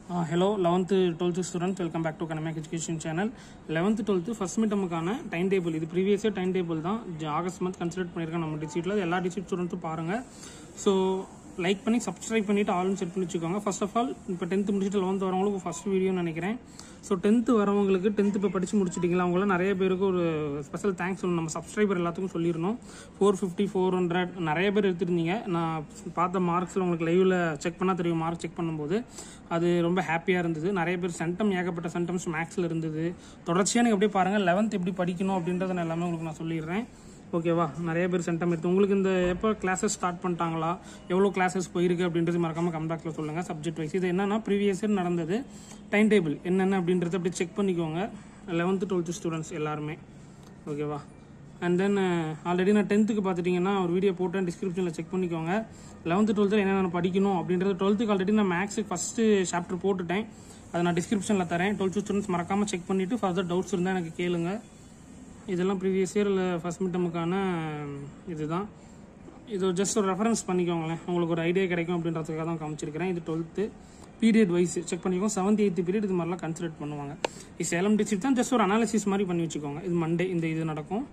hello eleventh twelfth student welcome back to Kanamek education channel eleventh twelfth first மிட்டமுக்கான time table இது ப்ரீவியஸே time table தான் ஜ- August month consider பண்ணியிருக்கேன் நம்ம டிஸ்ட்ரிக்டில் எல்லா டிஸ்ட்ரிக்ட் ஸ்டூடெண்ட்ஸும் பாருங்கள் ஸோ லைக் பண்ணி சப்ஸ்கிரைப் பண்ணிட்டு ஆல்னு செட் பண்ணி வச்சுக்கோங்க ஃபர்ஸ்ட் ஆஃப் ஆல் இப்போ டென்த்து முடிச்சுட்டு லெவன்த் வரவங்களுக்கு ஃபஸ்ட் வீடியோன்னு நினைக்கிறேன் ஸோ டென்த்து வரவங்களுக்கு டென்த்து இப்போ படித்து முடிச்சிட்டிங்களா அவங்கள நிறைய பேருக்கு ஒரு ஸ்பெஷல் தேங்க்ஸ் சொல்லணும் நம்ம சப்ஸ்கிரைபர் எல்லாத்துக்கும் சொல்லிடணும் ஃபோர் ஃபிஃப்டி ஃபோர் ஹண்ட்ரட் நிறைய பேர் எடுத்துருந்தீங்க நான் பார்த்த மார்க்ஸில் உங்களுக்கு லைவில் செக் பண்ணால் தெரியும் மார்க் செக் பண்ணும்போது அது ரொம்ப ஹாப்பியாக இருந்தது நிறைய பேர் சென்டம் ஏகப்பட்ட சென்டம்ஸ் மேக்ஸில் இருந்தது தொடர்ச்சியாக நீங்கள் அப்படியே பாருங்கள் லெவன்த் எப்படி படிக்கணும் அப்படின்றத நான் எல்லாமே உங்களுக்கு நான் சொல்லிடுறேன் ஓகேவா நிறைய பேர் சென்டம் எடுத்து உங்களுக்கு இந்த எப்போ கிளாஸஸ் ஸ்டார்ட் பண்ணிட்டாங்களா எவ்வளோ கிளாஸஸ் போயிருக்கு அப்படின்றது மறக்காம கம்பேக்டில் சொல்லுங்கள் சப்ஜெக்ட் வைஸ் இது என்னன்னா ப்ரீவியஸ் இயர் நடந்தது டைம் டேபிள் என்னென்ன அப்படின்றத அப்படியே செக் பண்ணிக்கோங்க லெவன்த்து டுவெல்த்து ஸ்டூடெண்ட்ஸ் எல்லாருமே ஓகேவா அண்ட் தென் ஆல்ரெடி நான் டென்த்துக்கு பார்த்துட்டிங்கன்னா ஒரு வீடியோ போட்டேன் டிஸ்கிரிப்ஷனில் செக் பண்ணிக்கோங்க லெவன்த்து டுவெல்த்தில் என்னென்ன படிக்கணும் அப்படின்றது டுவெல்த்துக்கு ஆல்ரெடி நான் மேக்ஸுக்கு ஃபஸ்ட்டு சாப்டர் போட்டுட்டேன் அதை நான் டிஸ்கிரிப்ஷனில் தரேன் டுவெல்த்து ஸ்டூடெண்ட்ஸ் மறக்காமல் செக் பண்ணிவிட்டு ஃபர்தர் டவுட்ஸ் இருந்தால் எனக்கு கேளுங்க இதெல்லாம் ப்ரீவியஸ் இயரில் ஃபஸ்ட் மிட்டமுக்கான இதுதான் இது ஜஸ்ட் ஒரு ரெஃபரன்ஸ் பண்ணிக்கோங்களேன் உங்களுக்கு ஒரு ஐடியா கிடைக்கும் அப்படின்றதுக்காக தான் காமிச்சிருக்கிறேன் இது டுவெல்த்து பீரியட் வைஸ் செக் பண்ணிக்கோங்க செவன்த் எயித்து பீரியட் இது மாதிரிலாம் கன்சிடர் பண்ணுவாங்க இது சேலம் டிஸ்ட்ரிக்ட் தான் ஜஸ்ட் ஒரு அனாலிசிஸ் மாதிரி பண்ணி வச்சுக்கோங்க இது மண்டே இந்த இது நடக்கும்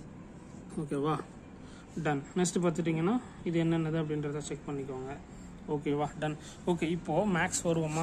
ஓகேவா டன் நெக்ஸ்ட் பார்த்துட்டிங்கன்னா இது என்னென்னது அப்படின்றத செக் பண்ணிக்கோங்க ஓகேவா டன் ஓகே இப்போது மேக்ஸ் வருவோமா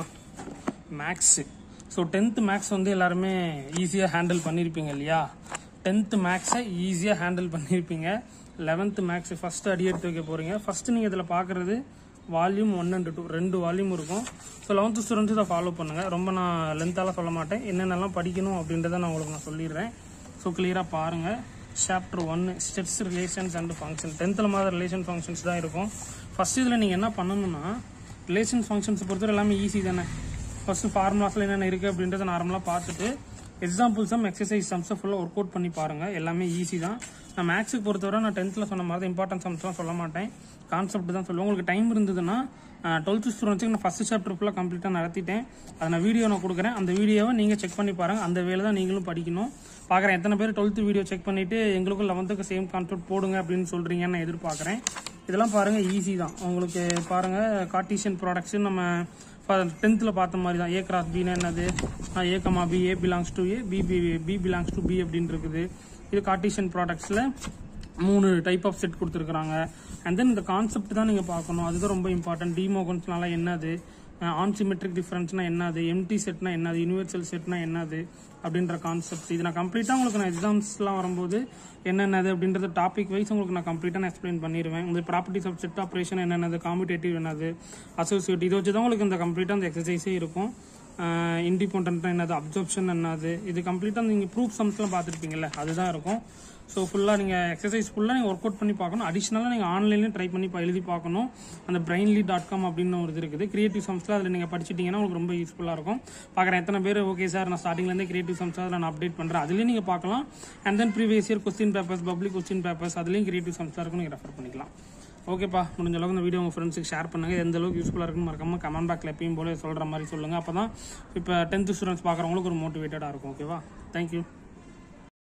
மேக்ஸு ஸோ டென்த்து மேக்ஸ் வந்து எல்லாருமே ஈஸியாக ஹேண்டில் பண்ணியிருப்பீங்க இல்லையா டென்த்து மேக்ஸை ஈஸியாக ஹேண்டில் பண்ணியிருப்பீங்க லெவன்த்து மேக்ஸ் ஃபஸ்ட்டு அடி எடுத்து வைக்க போகிறீங்க ஃபஸ்ட்டு நீங்கள் இதில் பார்க்குறது வால்யூம் ஒன் அண்ட் டூ ரெண்டு வால்யூம் இருக்கும் ஸோ லெவன்த்து ஸ்டூடெண்ட்ஸ் இதை ஃபாலோ பண்ணுங்கள் ரொம்ப நான் லென்த்தாலாம் சொல்ல மாட்டேன் என்னென்னலாம் படிக்கணும் அப்படின்றத நான் உங்களுக்கு நான் சொல்லிடுறேன் ஸோ கிளியராக பாருங்கள் சாப்டர் ஒன்று ஸ்டெப்ஸ் ரிலேஷன்ஸ் அண்ட் ஃபங்க்ஷன் டென்த்தில் மாதிரி ரிலேஷன் ஃபங்க்ஷன்ஸ் தான் இருக்கும் ஃபர்ஸ்ட் இதில் நீங்கள் என்ன பண்ணணும்னா ரிலேஷன் ஃபங்க்ஷன்ஸை பொறுத்தவரை எல்லாமே ஈஸி தானே ஃபர்ஸ்ட் ஃபார்முலாஸில் என்னென்ன இருக்குது அப்படின்றத நார்மலாக பார்த்துட்டு எக்ஸாம்பிள் சம் எக்ஸசைஸ் சம்ஸை ஃபுல்லாக ஒர்க் அவுட் பண்ணி பாருங்கள் எல்லாமே ஈஸி தான் நான் மேக்ஸுக்கு பொறுத்தவரை நான் டென்த்தில் சொன்ன மாதிரி இம்பார்ட்டன்ட் சம்ஸ்லாம் சொல்ல மாட்டேன் கான்செப்ட் தான் சொல்லுவேன் உங்களுக்கு டைம் இருந்ததுன்னா டுவெல்த்து ஸ்டூடெண்ட்ஸுக்கு நான் ஃபஸ்ட் சாப்டர் ஃபுல்லாக கம்ப்ளீட்டாக நடத்திட்டேன் அதை நான் வீடியோ நான் கொடுக்குறேன் அந்த வீடியோவை நீங்கள் செக் பண்ணி பாருங்கள் அந்த வேலை தான் நீங்களும் படிக்கணும் பார்க்குறேன் எத்தனை பேர் டுவெல்த்து வீடியோ செக் பண்ணிவிட்டு எங்களுக்கும் லெவன்த்துக்கு சேம் கான்செப்ட் போடுங்க அப்படின்னு சொல்கிறீங்கன்னு நான் எதிர்பார்க்குறேன் இதெல்லாம் பாருங்கள் ஈஸி தான் உங்களுக்கு பாருங்கள் கார்டீஷியன் ப்ராடக்ட்ஸ் நம்ம டென்த்தில் பார்த்த மாதிரி தான் ஏ கிராஸ் பின்னா என்னது A comma B A belongs to A B B B belongs to B அப்படின்னு இருக்குது இது கார்டீஷியன் ப்ராடக்ட்ஸில் மூணு டைப் ஆஃப் செட் கொடுத்துருக்குறாங்க அண்ட் தென் இந்த கான்செப்ட் தான் நீங்கள் பார்க்கணும் அதுதான் ரொம்ப இம்பார்ட்டன்ட் டிமோகன்ஸ்னால என்னது ஆன்சிமெட்ரிக் டிஃபரன்ஸ்னா என்னது எம்டி செட்னா என்னது யூனிவர்சல் செட்னா என்னது அப்படின்ற கான்செப்ட் இது நான் கம்ப்ளீட்டாக உங்களுக்கு நான் எக்ஸாம்ஸ்லாம் வரும்போது என்னென்னது அப்படின்றது டாபிக் வைஸ் உங்களுக்கு நான் கம்ப்ளீட்டாக நான் எக்ஸ்பிளைன் பண்ணிடுவேன் இந்த ப்ராப்பர்ட்டிஸ் ஆஃப் செட் ஆப்ரேஷன் என்னென்னது காம்படேட்டிவ் என்னது அசோசியேட் இதை வச்சு தான் உங்களுக்கு இந்த கம்ப்ளீட்டாக அந்த எக்ஸசைஸே இருக்கும் இண்டிபெண்ட்டாக என்னது அப்சர்ப்ஷன் என்னது இது கம்ப்ளீட்டாக நீங்கள் ப்ரூஃப் சம்ஸ்லாம் பார்த்துருப்பீங்கல்ல அதுதான் இருக்கும் ஸோ ஃபுல்லாக நீங்கள் எக்ஸசைஸ் ஃபுல்லாக நீங்கள் ஒர்க் அவுட் பண்ணி பார்க்கணும் அடிஷ்னலாக நீங்கள் ஆன்லைன்லேயும் ட்ரை பண்ணி பா- எழுதி பார்க்கணும் அந்த பிரெயின்லி டாட் காம் அப்படின்னு ஒரு இது இருக்குது கிரியேட்டிவ் சம்ஸில் அதில் நீங்கள் படிச்சிட்டிங்கன்னா உங்களுக்கு ரொம்ப யூஸ்ஃபுல்லாக இருக்கும் பார்க்குறேன் எத்தனை பேர் ஓகே சார் நான் ஸ்டார்டிங்லேருந்தே கிரியேட்டிவ் சம்ஸ் அதில் நான் அப்டேட் பண்ணுறேன் அதுலேயும் நீங்கள் பார்க்கலாம் and then previous year question papers public question papers அதுலேயும் கிரியேட்டிவ் சம்ஸாக இருக்கும் நீங்கள் ரெஃபர் பண்ணிக்கலாம் ஓகேப்பா முடிஞ்ச அளவுக்கு இந்த வீடியோ உங்கள் ஃப்ரெண்ட்ஸுக்கு ஷேர் பண்ணுங்கள் எந்த அளவுக்கு யூஸ்ஃபுல்லாக இருக்குன்னு மறக்காம கமெண்ட் பாக்ல எப்பயும் போல சொல்கிற மாதிரி சொல்லுங்கள் அப்போ தான் இப்போ டென்த்து ஸ்டூடெண்ட்ஸ் பார்க்குறவங்களுக்கு ஒரு மோட்டிவேட்டடாக இருக்கும் ஓகேவா தேங்க்யூ